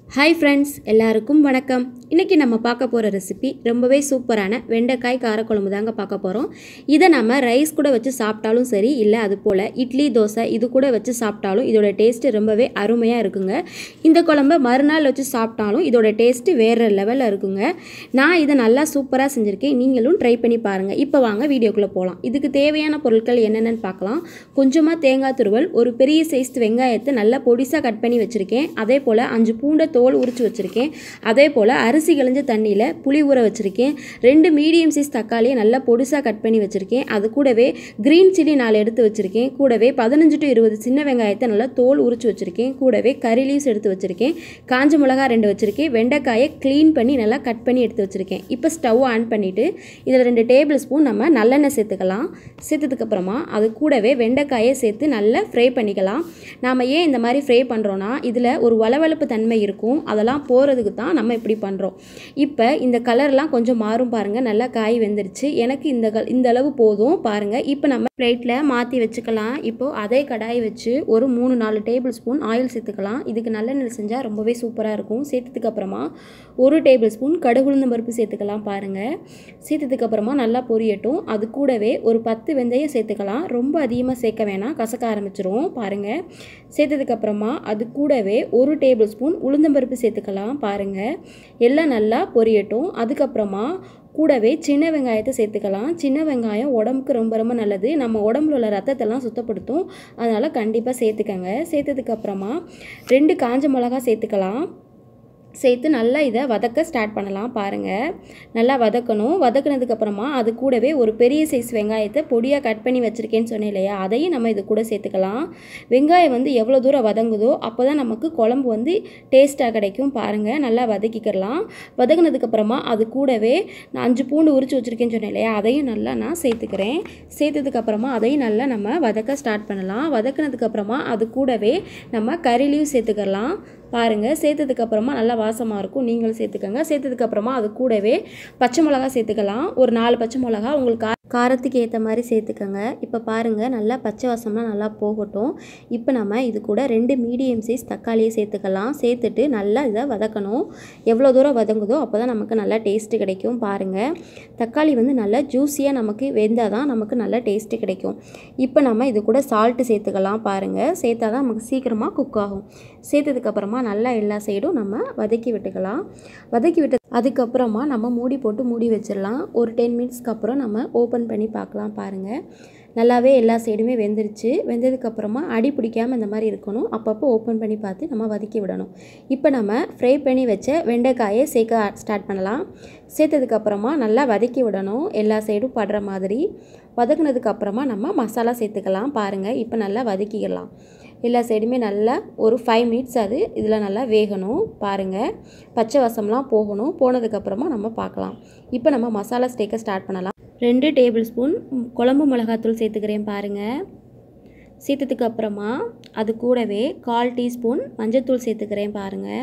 hi friends எல்லாருக்கும் வணக்கம் இன்றைக்கி நம்ம பார்க்க போகிற ரெசிபி ரொம்பவே சூப்பரான வெண்டைக்காய் காரக்குழம்பு தாங்க பார்க்க போகிறோம் இதை நம்ம ரைஸ் கூட வச்சு சாப்பிட்டாலும் சரி இல்லை அது போல் இட்லி தோசை இது கூட வச்சு சாப்பிட்டாலும் இதோட டேஸ்ட்டு ரொம்பவே அருமையாக இருக்குங்க இந்த குழம்ப மறுநாள் வச்சு சாப்பிட்டாலும் இதோட டேஸ்ட்டு வேறு லெவலில் இருக்குங்க நான் இதை நல்லா சூப்பராக செஞ்சுருக்கேன் நீங்களும் ட்ரை பண்ணி பாருங்கள் இப்போ வாங்க வீடியோக்குள்ளே போகலாம் இதுக்கு தேவையான பொருட்கள் என்னென்னு பார்க்கலாம் கொஞ்சமாக தேங்காய் துருவல் ஒரு பெரிய சைஸ் வெங்காயத்தை நல்லா பொடிசாக கட் பண்ணி வச்சுருக்கேன் அதே போல் அஞ்சு பூண்டை தோல் உரித்து வச்சுருக்கேன் அதே போல் அரிசி கழிஞ்ச தண்ணியில் புளி ஊற வச்சுருக்கேன் ரெண்டு மீடியம் சைஸ் தக்காளியை நல்லா பொடிசாக கட் பண்ணி வச்சுருக்கேன் அது கூடவே க்ரீன் சில்லி நாலு எடுத்து வச்சுருக்கேன் கூடவே பதினஞ்சு டு இருபது சின்ன வெங்காயத்தை நல்லா தோல் உரித்து வச்சுருக்கேன் கூடவே கறி லீவ்ஸ் எடுத்து வச்சுருக்கேன் காஞ்ச மிளகா ரெண்டு வச்சுருக்கேன் வெண்டைக்காயை க்ளீன் பண்ணி நல்லா கட் பண்ணி எடுத்து வச்சுருக்கேன் இப்போ ஸ்டவ் ஆன் பண்ணிவிட்டு இதில் ரெண்டு டேபிள் ஸ்பூன் நம்ம நல்லெண்ணெய் சேர்த்துக்கலாம் சேர்த்ததுக்கப்புறமா அது கூடவே வெண்டைக்காயை சேர்த்து நல்லா ஃப்ரை பண்ணிக்கலாம் நாம் ஏன் இந்த மாதிரி ஃப்ரை பண்ணுறோன்னா இதில் ஒரு வளவளப்பு தன்மை இருக்கும் அதெல்லாம் போகிறதுக்கு தான் நம்ம இப்படி பண்ணுறோம் இப்போ இந்த கலர்லாம் கொஞ்சம் மாறும் பாருங்கள் நல்லா காய் வெந்துருச்சு எனக்கு இந்த க இந்த அளவு போதும் பாருங்கள் இப்போ நம்ம பிளேட்டில் மாற்றி வச்சுக்கலாம் இப்போது அதே கடாய் வச்சு ஒரு மூணு நாலு டேபிள் ஸ்பூன் ஆயில் சேர்த்துக்கலாம் இதுக்கு நல்லெண்ணெய் செஞ்சால் ரொம்பவே சூப்பராக இருக்கும் சேர்த்ததுக்கு அப்புறமா ஒரு டேபிள் ஸ்பூன் கடுகுளுந்த பருப்பு சேர்த்துக்கலாம் பாருங்கள் சேர்த்ததுக்கு அப்புறமா நல்லா பொரியட்டும் அது கூடவே ஒரு பத்து வெந்தயம் சேர்த்துக்கலாம் ரொம்ப அதிகமாக சேர்க்க வேணாம் கசக்க ஆரம்பிச்சிரும் பாருங்கள் சேர்த்ததுக்கப்புறமா அது கூடவே ஒரு டேபிள் ஸ்பூன் உளுந்தம்பருப்பு சேர்த்துக்கலாம் பாருங்கள் எல்லாம் நல்லா பொரியட்டும் அதுக்கப்புறமா கூடவே சின்ன வெங்காயத்தை சேர்த்துக்கலாம் சின்ன வெங்காயம் உடம்புக்கு ரொம்ப ரொம்ப நல்லது நம்ம உடம்புல உள்ள ரத்தத்தெல்லாம் சுத்தப்படுத்தும் அதனால் கண்டிப்பாக சேர்த்துக்கங்க சேர்த்ததுக்கப்புறமா ரெண்டு காஞ்ச மிளகா சேர்த்துக்கலாம் சேர்த்து நல்லா இதை வதக்க ஸ்டார்ட் பண்ணலாம் பாருங்கள் நல்லா வதக்கணும் வதக்குனதுக்கப்புறமா அது கூடவே ஒரு பெரிய சைஸ் வெங்காயத்தை பொடியாக கட் பண்ணி வச்சுருக்கேன்னு சொன்னேன் இல்லையா அதையும் நம்ம இது கூட சேர்த்துக்கலாம் வெங்காயம் வந்து எவ்வளோ தூரம் வதங்குதோ அப்போ தான் நமக்கு குழம்பு வந்து டேஸ்ட்டாக கிடைக்கும் பாருங்கள் நல்லா வதக்கிக்கிறலாம் வதக்குனதுக்கப்புறமா அது கூடவே நான் அஞ்சு பூண்டு உரிச்சு வச்சுருக்கேன்னு சொன்னேன் இல்லையா அதையும் நல்லா நான் சேர்த்துக்கிறேன் சேர்த்ததுக்கப்புறமா அதையும் நல்லா நம்ம வதக்க ஸ்டார்ட் பண்ணலாம் வதக்குனதுக்கப்புறமா அது கூடவே நம்ம கறி லீவ் சேர்த்துக்கலாம் பாருங்கள் சேர்த்ததுக்கப்புறமா நல்லா வாசமாக இருக்கும் நீங்களும் சேர்த்துக்கோங்க சேர்த்ததுக்கப்புறமா அது கூடவே பச்சை மிளகா சேர்த்துக்கலாம் ஒரு நாலு பச்சை மிளகா உங்களுக்கு கா காரத்துக்கு ஏற்ற மாதிரி சேர்த்துக்கோங்க இப்போ பாருங்கள் நல்லா பச்சை வாசம்லாம் நல்லா போகட்டும் இப்போ நம்ம இது கூட ரெண்டு மீடியம் சைஸ் தக்காளியை சேர்த்துக்கலாம் சேர்த்துட்டு நல்லா இதை வதக்கணும் எவ்வளோ தூரம் வதங்குதோ அப்போ தான் நமக்கு நல்லா டேஸ்ட்டு கிடைக்கும் பாருங்கள் தக்காளி வந்து நல்லா ஜூஸியாக நமக்கு வெந்தால் தான் நமக்கு நல்லா டேஸ்ட்டு கிடைக்கும் இப்போ நம்ம இது கூட சால்ட்டு சேர்த்துக்கலாம் பாருங்கள் சேர்த்தா தான் நமக்கு சீக்கிரமாக குக் ஆகும் சேர்த்ததுக்கப்புறமா நல்லா எல்லா சைடும் நம்ம வதக்கி விட்டுக்கலாம் வதக்கி விட்டு அதுக்கப்புறமா நம்ம மூடி போட்டு மூடி வச்சிடலாம் ஒரு டென் மினிட்ஸ்க்கு அப்புறம் நம்ம ஓப்பன் பண்ணி பார்க்கலாம் பாருங்கள் நல்லாவே எல்லா சைடுமே வெந்துருச்சு வெந்ததுக்கப்புறமா அடி பிடிக்காமல் இந்த மாதிரி இருக்கணும் அப்பப்போ ஓப்பன் பண்ணி பார்த்து நம்ம வதக்கி விடணும் இப்போ நம்ம ஃப்ரை பண்ணி வச்ச வெண்டைக்காயை சேர்க்க ஸ்டார்ட் பண்ணலாம் சேர்த்ததுக்கப்புறமா நல்லா வதக்கி விடணும் எல்லா சைடும் படுற மாதிரி வதக்குனதுக்கப்புறமா நம்ம மசாலா சேர்த்துக்கலாம் பாருங்கள் இப்போ நல்லா வதக்கிக்கலாம் எல்லா சைடுமே நல்லா ஒரு ஃபைவ் மினிட்ஸ் அது இதில் நல்லா வேகணும் பாருங்கள் பச்சை வசம்லாம் போகணும் போனதுக்கப்புறமா நம்ம பார்க்கலாம் இப்போ நம்ம மசாலா ஸ்டேக்க ஸ்டார்ட் பண்ணலாம் ரெண்டு டேபிள் ஸ்பூன் குழம்பு மிளகாத்தூள் சேர்த்துக்கிறேன் பாருங்கள் சேர்த்ததுக்கு அப்புறமா அது கூடவே கால் டீஸ்பூன் மஞ்சத்தூள் சேர்த்துக்கிறேன் பாருங்கள்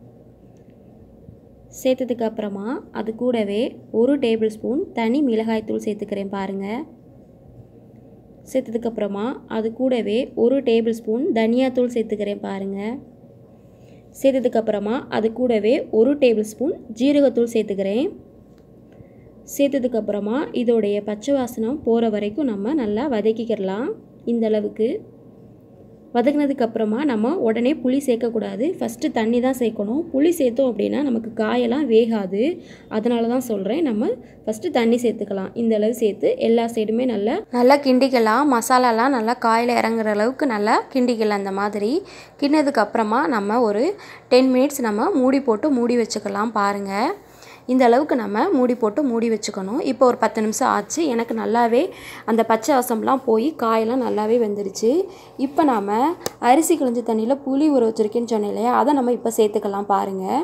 சேர்த்ததுக்கு அப்புறமா அது கூடவே ஒரு டேபிள் ஸ்பூன் தனி மிளகாய்த்தூள் சேர்த்துக்கிறேன் பாருங்கள் சேர்த்ததுக்கப்புறமா அது கூடவே ஒரு டேபிள் ஸ்பூன் தனியாத்தூள் சேர்த்துக்கிறேன் பாருங்கள் சேர்த்ததுக்கப்புறமா அது கூடவே ஒரு டேபிள் ஸ்பூன் ஜீரகத்தூள் சேர்த்துக்கிறேன் சேர்த்ததுக்கப்புறமா இதோடைய பச்சை வாசனம் போகிற வரைக்கும் நம்ம நல்லா வதக்கிக்கிறலாம் இந்த அளவுக்கு வதக்கினதுக்கப்புறமா நம்ம உடனே புளி சேர்க்கக்கூடாது ஃபஸ்ட்டு தண்ணி தான் சேர்க்கணும் புளி சேர்த்தோம் அப்படின்னா நமக்கு காயெல்லாம் வேகாது அதனால தான் சொல்கிறேன் நம்ம ஃபஸ்ட்டு தண்ணி சேர்த்துக்கலாம் இந்த அளவு சேர்த்து எல்லா சைடுமே நல்லா நல்லா கிண்டிக்கலாம் மசாலாலாம் நல்லா காயில் இறங்குற அளவுக்கு நல்லா கிண்டிக்கலாம் அந்த மாதிரி கிண்ணதுக்கப்புறமா நம்ம ஒரு டென் மினிட்ஸ் நம்ம மூடி போட்டு மூடி வச்சுக்கலாம் பாருங்கள் இந்த அளவுக்கு நம்ம மூடி போட்டு மூடி வச்சுக்கணும் இப்போ ஒரு பத்து நிமிஷம் ஆச்சு எனக்கு நல்லாவே அந்த பச்சை வாசம்லாம் போய் காயெல்லாம் நல்லாவே வெந்துருச்சு இப்போ நாம் அரிசி கிழிஞ்ச தண்ணியில் புளி ஊற வச்சுருக்கேன்னு சொன்னேன் இல்லையா அதை நம்ம இப்போ சேர்த்துக்கலாம் பாருங்கள்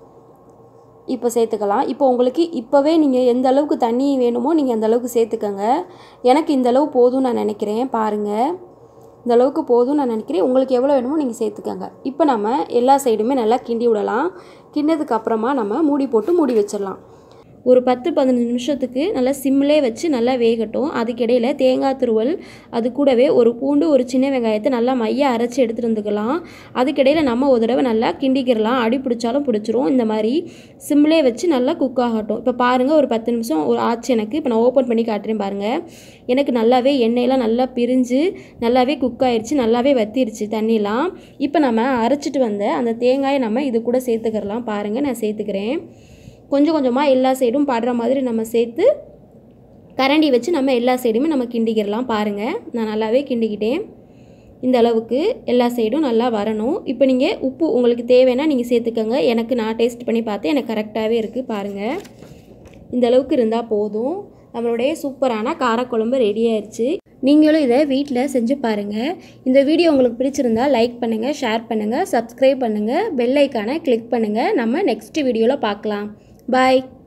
இப்போ சேர்த்துக்கலாம் இப்போ உங்களுக்கு இப்போவே நீங்கள் எந்த அளவுக்கு தண்ணி வேணுமோ நீங்கள் அந்த அளவுக்கு சேர்த்துக்கங்க எனக்கு இந்த அளவு போதும்னு நான் நினைக்கிறேன் பாருங்கள் இந்த அளவுக்கு போதும் நான் நினைக்கிறேன் உங்களுக்கு எவ்வளோ வேணுமோ நீங்கள் சேர்த்துக்கங்க இப்போ நம்ம எல்லா சைடுமே நல்லா கிண்டி விடலாம் கிண்ணதுக்கு அப்புறமா நம்ம மூடி போட்டு மூடி வச்சிடலாம் ஒரு பத்து பதினஞ்சு நிமிஷத்துக்கு நல்லா சிம்லே வச்சு நல்லா வேகட்டும் அதுக்கிடையில் தேங்காய் துருவல் அது கூடவே ஒரு பூண்டு ஒரு சின்ன வெங்காயத்தை நல்லா மைய அரைச்சி எடுத்துகிட்டு வந்துக்கலாம் அதுக்கிடையில் நம்ம ஒரு தடவை நல்லா கிண்டிக்கிறலாம் அடி பிடிச்சாலும் பிடிச்சிரும் இந்த மாதிரி சிம்லே வச்சு நல்லா குக் ஆகட்டும் இப்போ பாருங்கள் ஒரு பத்து நிமிஷம் ஒரு ஆச்சு எனக்கு இப்போ நான் ஓப்பன் பண்ணி காட்டுறேன் பாருங்கள் எனக்கு நல்லாவே எண்ணெயெல்லாம் நல்லா பிரிஞ்சு நல்லாவே குக் ஆயிடுச்சு நல்லாவே வத்திருச்சு தண்ணிலாம் இப்போ நம்ம அரைச்சிட்டு வந்த அந்த தேங்காயை நம்ம இது கூட சேர்த்துக்கிறலாம் பாருங்கள் நான் சேர்த்துக்கிறேன் கொஞ்சம் கொஞ்சமாக எல்லா சைடும் படுற மாதிரி நம்ம சேர்த்து கரண்டி வச்சு நம்ம எல்லா சைடுமே நம்ம கிண்டிக்கிறலாம் பாருங்கள் நான் நல்லாவே கிண்டிக்கிட்டேன் இந்த அளவுக்கு எல்லா சைடும் நல்லா வரணும் இப்போ நீங்கள் உப்பு உங்களுக்கு தேவைன்னா நீங்கள் சேர்த்துக்கோங்க எனக்கு நான் டேஸ்ட் பண்ணி பார்த்தேன் எனக்கு கரெக்டாகவே இருக்குது பாருங்கள் இந்த அளவுக்கு இருந்தால் போதும் நம்மளுடைய சூப்பரான காரக்குழம்பு ரெடி ஆயிடுச்சு நீங்களும் இதை வீட்டில் செஞ்சு பாருங்கள் இந்த வீடியோ உங்களுக்கு பிடிச்சிருந்தா லைக் பண்ணுங்கள் ஷேர் பண்ணுங்கள் சப்ஸ்கிரைப் பண்ணுங்கள் பெல் ஐக்கானை கிளிக் பண்ணுங்கள் நம்ம நெக்ஸ்ட் வீடியோவில் பார்க்கலாம் பாய்